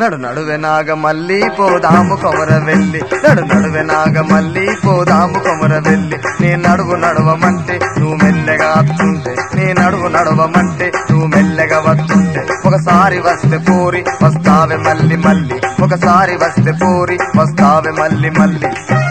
నడు నడువె నాగ మళ్ళీ పోదాము కొమర వెళ్ళి నడు నడువె నాగ మళ్ళీ పోదాము కొమర వెళ్ళి నీ నడువు నడవమంటే నువ్వు మెల్లగా వస్తుంటే నీ నడువు నడవమంటే నువ్వు మెల్లగా వస్తుంటే ఒకసారి వస్తే పోరి వస్తావే మళ్ళీ మళ్ళీ ఒకసారి వస్తే పోరి వస్తావే మళ్ళీ మళ్ళీ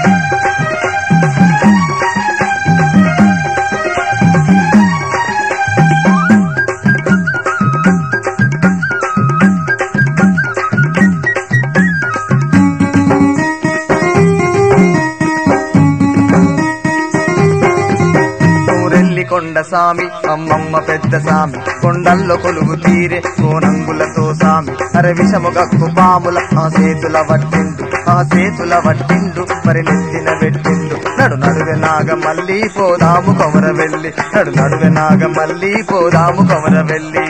ఊరెల్లి కొండ సామి అమ్మమ్మ పెద్ద సామి కొండల్లో కొలువు తీరే కోనంగులతో సామి అరే విషము గక్కు పాముల ఆ సేతుల వట్టిండు ఆ సేతుల వట్టిండు మరి నెత్తిన పెట్టిండు నడు నడువె నాగ మళ్ళీ పోదాము కొమర వెళ్ళి నడు నడువె నాగ మళ్ళీ పోదాము కొమర వెళ్ళి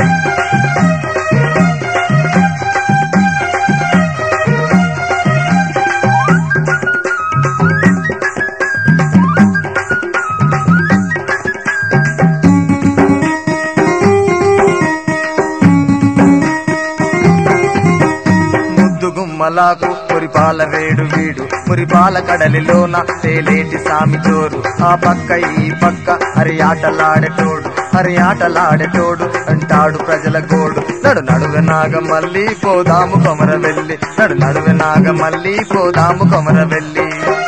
ముద్దు గుమ్మలాకు మురిపాల వేడు వీడు మురిపాల కడలిలోన తేలేటి సామి చోరు ఆ పక్క ఈ పక్క హరి ఆటలాడేటోడు హరి ఆటలాడేటోడు అంటాడు ప్రజల గోడు నడు నడువె నాగ మళ్ళీ పోదాము కొమర వెళ్ళి నడు నడువె నాగ మళ్ళీ పోదాము కొమర వెళ్ళి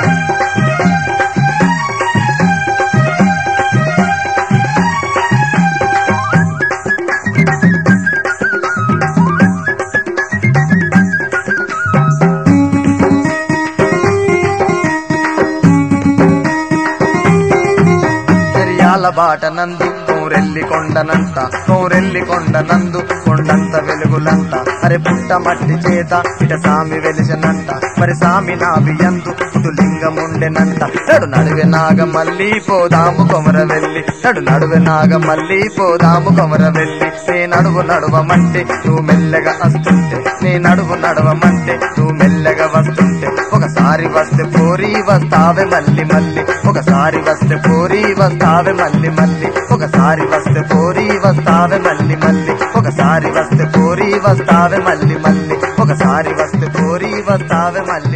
చెరియాల బాట నందు కోరెల్లి కొండనంత కోరెల్లి కొండనందు కొండంత వెలుగులంత అరే పుట్ట మట్టి చేత ఇట సామి వెలిసినంత మరి సామి నాభియందు ఇటు లింగముండెనంత నడు నడువె నాగ మళ్ళీ పోదాము కొమర వెళ్ళి నడు నడువె నాగ మళ్ళీ పోదాము కొమర వెళ్ళి నే నడువు నడవమంటే నువ్వు మెల్లగా వస్తుంటే నే నడువు నడవమంటే నువ్వు మెల్లగా వస్తుంటే ఒకసారి వస్తే పోరి వస్తావే మళ్ళీ మళ్ళీ ఒకసారి వస్తే పోరి వస్తావే మళ్ళీ మళ్ళీ ఒకసారి వస్తే పోరి వస్తావే మళ్ళీ మళ్ళీ ఒకసారి వస్తే పోరి వస్తావే మళ్ళీ మళ్ళీ ఒకసారి వస్తే పోరి వస్తావే మళ్ళీ